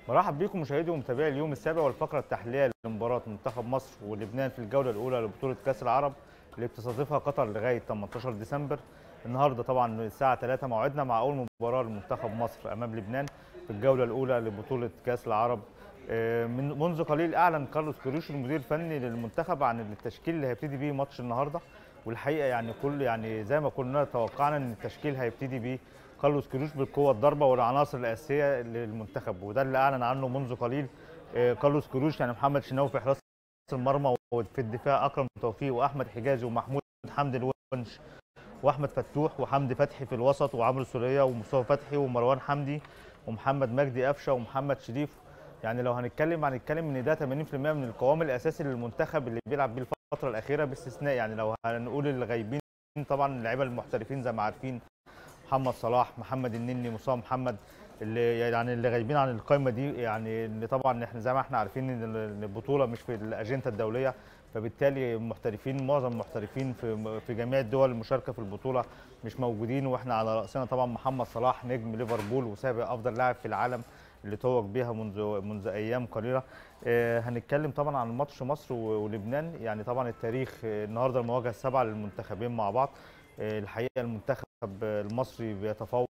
مرحب بكم مشاهدي ومتابعي اليوم السابع والفقره التحليليه لمباراه منتخب مصر ولبنان في الجوله الاولى لبطوله كاس العرب اللي بتستضيفها قطر لغايه 18 ديسمبر النهارده طبعا الساعه 3 موعدنا مع اول مباراه لمنتخب مصر امام لبنان في الجوله الاولى لبطوله كاس العرب آه، من منذ قليل اعلن كارلوس كروش المدير الفني للمنتخب عن التشكيل اللي هيبتدي بيه ماتش النهارده والحقيقه يعني كل يعني زي ما كنا توقعنا ان التشكيل هيبتدي بيه كارلوس كروش بالقوه الضربه والعناصر الاساسيه للمنتخب وده اللي اعلن عنه منذ قليل آه، كارلوس كروش يعني محمد شناوي في حراسه المرمى وفي الدفاع اكرم توفيق واحمد حجازي ومحمود حمدي الونش واحمد فتوح وحمدي فتحي في الوسط وعمرو سوليه ومصطفى فتحي ومروان حمدي ومحمد مجدي قفشه ومحمد شريف يعني لو هنتكلم هنتكلم ان ده 80% من القوام الاساسي للمنتخب اللي بيلعب بيه الفتره الاخيره باستثناء يعني لو هنقول اللي غايبين طبعا اللعيبه المحترفين زي ما عارفين محمد صلاح محمد النني مصطفى محمد اللي يعني اللي غايبين عن القائمه دي يعني ان طبعا احنا زي ما احنا عارفين ان البطوله مش في الاجنده الدوليه فبالتالي المحترفين معظم المحترفين في في جميع الدول المشاركه في البطوله مش موجودين واحنا على راسنا طبعا محمد صلاح نجم ليفربول وسابق افضل لاعب في العالم اللي توج بيها منذ منذ ايام قليله آه، هنتكلم طبعا عن ماتش مصر ولبنان يعني طبعا التاريخ آه، النهارده المواجهه السابعه للمنتخبين مع بعض آه، الحقيقه المنتخب المصري بيتفوق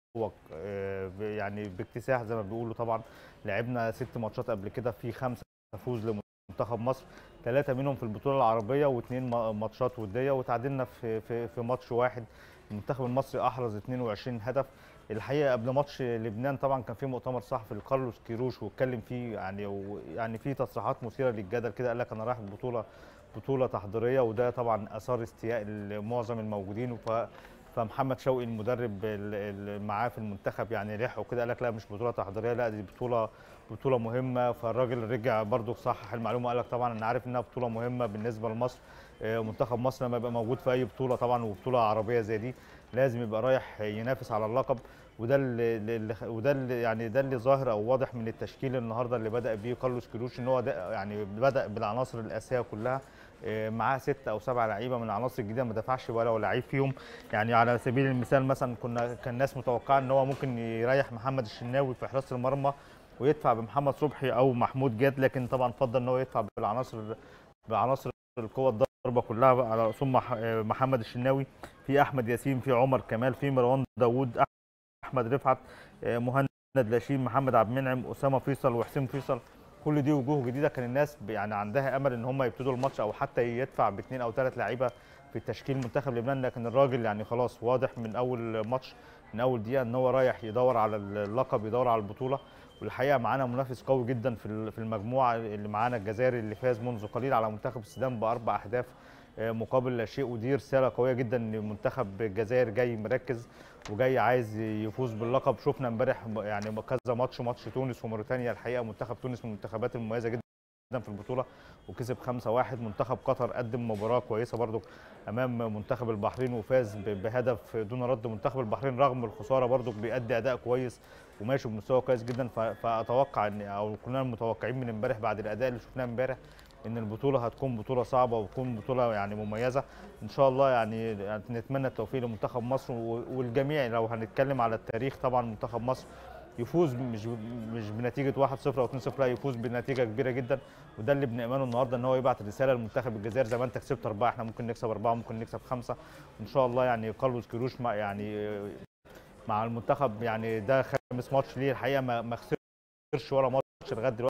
يعني باكتساح زي ما بيقولوا طبعا لعبنا ست ماتشات قبل كده في خمسه فوز لمنتخب مصر ثلاثه منهم في البطوله العربيه واثنين ماتشات وديه وتعادلنا في في في ماتش واحد المنتخب المصري احرز 22 هدف الحقيقه قبل ماتش لبنان طبعا كان في مؤتمر صحفي لكارلوس كيروش واتكلم فيه يعني يعني في تصريحات مثيره للجدل كده قال لك انا رايح البطوله بطوله تحضيريه وده طبعا اثار استياء معظم الموجودين فمحمد شوقي المدرب اللي معاه في المنتخب يعني لحقه كده قال لك لا مش بطوله تحضيريه لا دي بطوله بطوله مهمه فالراجل رجع برده صحح المعلومه قال لك طبعا انا عارف انها بطوله مهمه بالنسبه لمصر آه، منتخب مصر لما يبقى موجود في اي بطوله طبعا وبطوله عربيه زي دي لازم يبقى رايح ينافس على اللقب وده اللي وده اللي يعني ده اللي ظاهر او واضح من التشكيل النهارده اللي بدا بيه كارلوس كروش ان هو يعني بدا بالعناصر الاساسيه كلها آه، معاه ست او سبع لعيبه من العناصر الجديده ما دفعش ولا لعيب فيهم يعني على سبيل المثال مثلا كنا كان الناس متوقعه ان هو ممكن يريح محمد الشناوي في حراسه المرمى ويدفع بمحمد صبحي او محمود جاد لكن طبعا فضل ان هو يدفع بالعناصر بعناصر القوه الضربه كلها على رسوم محمد الشناوي في احمد ياسين في عمر كمال في مروان داوود احمد رفعت آه، مهند لاشين محمد عبد المنعم اسامه فيصل وحسين فيصل كل دي وجوه جديده كان الناس يعني عندها امل ان هم يبتدوا الماتش او حتى يدفع باثنين او ثلاث لعيبه في تشكيل منتخب لبنان لكن الراجل يعني خلاص واضح من اول ماتش من اول دقيقه ان هو رايح يدور على اللقب يدور على البطوله والحقيقه معانا منافس قوي جدا في في المجموعه اللي معانا الجزائري اللي فاز منذ قليل على منتخب السودان باربع اهداف آه، مقابل لا شيء ودي رساله قويه جدا ان منتخب الجزائر جاي مركز وجاي عايز يفوز باللقب شفنا امبارح يعني كذا ماتش ماتش تونس وموريتانيا الحقيقه منتخب تونس من المنتخبات المميزه جدا في البطوله وكسب 5-1 منتخب قطر قدم مباراه كويسه برضو امام منتخب البحرين وفاز بهدف دون رد منتخب البحرين رغم الخساره برضو بيأدي اداء كويس وماشي بمستوى كويس جدا فاتوقع ان او كنا متوقعين من امبارح بعد الاداء اللي شفناه امبارح ان البطوله هتكون بطوله صعبه وتكون بطوله يعني مميزه ان شاء الله يعني نتمنى التوفيق لمنتخب مصر والجميع لو هنتكلم على التاريخ طبعا منتخب مصر يفوز مش مش بنتيجه 1-0 او 2-0 لا يفوز بنتيجه كبيره جدا وده اللي بنامله النهارده ان هو يبعت رساله لمنتخب الجزائر زي ما انت كسبت اربعه احنا ممكن نكسب اربعه ممكن نكسب خمسه وان شاء الله يعني كارلوس كيروش مع يعني مع المنتخب يعني ده خامس ماتش ليه الحقيقه ما خسرش ولا ماتش لغايه دلوقتي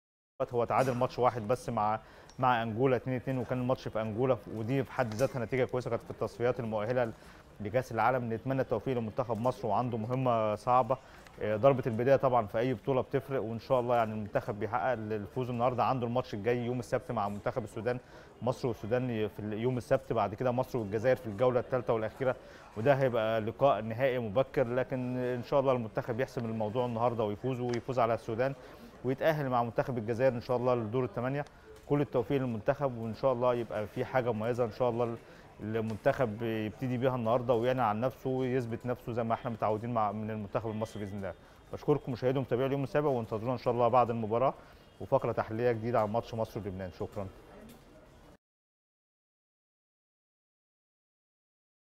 هو تعادل ماتش واحد بس مع مع انجولا 2 2 وكان الماتش في انجولا ودي في حد ذاتها نتيجه كويسه كانت في التصفيات المؤهله لكاس العالم نتمنى التوفيق لمنتخب مصر وعنده مهمه صعبه آه، ضربه البدايه طبعا في اي بطوله بتفرق وان شاء الله يعني المنتخب بيحقق الفوز النهارده عنده الماتش الجاي يوم السبت مع منتخب السودان مصر والسودان في يوم السبت بعد كده مصر والجزائر في الجوله الثالثه والاخيره وده هيبقى لقاء نهائي مبكر لكن ان شاء الله المنتخب يحسم الموضوع النهارده ويفوز ويفوز على السودان ويتاهل مع منتخب الجزائر ان شاء الله لدور الثمانيه كل التوفيق للمنتخب وان شاء الله يبقى في حاجه مميزه ان شاء الله المنتخب يبتدي بيها النهارده ويعلن عن نفسه ويثبت نفسه زي ما احنا متعودين مع من المنتخب المصري باذن الله بشكركم مشاهدي ومتابعي اليوم السابع وانتظرونا ان شاء الله بعد المباراه وفقره تحليليه جديده عن ماتش مصر ولبنان شكرا